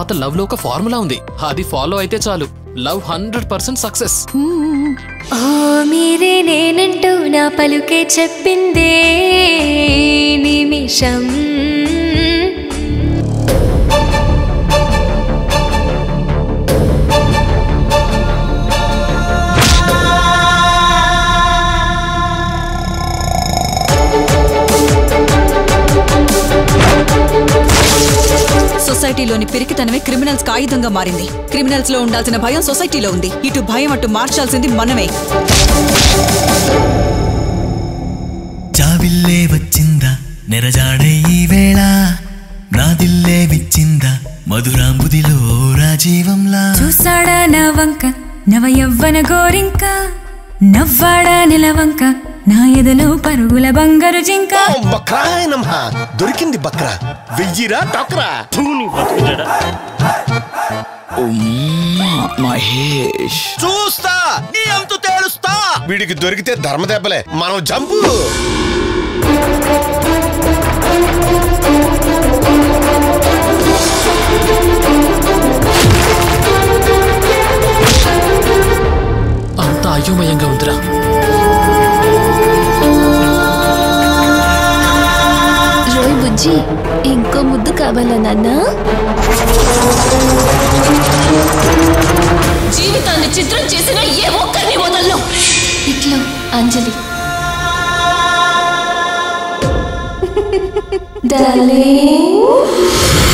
తర్వాత లవ్ లో ఒక ఫార్ములా ఉంది అది ఫాలో అయితే చాలు లవ్ హండ్రెడ్ పర్సెంట్ సక్సెస్ ఓ మీరే నేనంటూ నా పలుకే చెప్పిందే నిమిషం సొసైటీలోని పిరికితనమే క్రిమినల్స్ కి ఆయుధంగా మారింది క్రిమినల్స్ లో ఉండాల్సిన భయం సొసైటీలో ఉంది ఇటు భయం అటు మార్చాల్సింది మనమే జాబిల్లే వచ్చిందా నెరజాడే ఈ వేళ నాదిల్లే విచ్చిందా మధురాంబుదిలో రాజీవంలా చూసాడా నా వంక నవ యవ్వన గోరింక నవ్వాడా నిలవంక నా ఎదలో పరుగుల బంగారు జింక బక్రాయ్ నమ్మ దొరికింది బక్రా వెయ్యిరా టోకరా మహేష్ చూస్తా నీ అంతు తేలుస్తా వీడికి దొరికితే ధర్మ దెబ్బలే మనం జంపు అంత అయోమయంగా ఉందిరా రోయ్ బుజ్జి ఇంకో ముద్దు కావాలా నాన్న జీవితాన్ని చిత్రం చేసిన ఏ ఒక్కరిని వదలను ఇట్లా అంజలి డార్లింగ్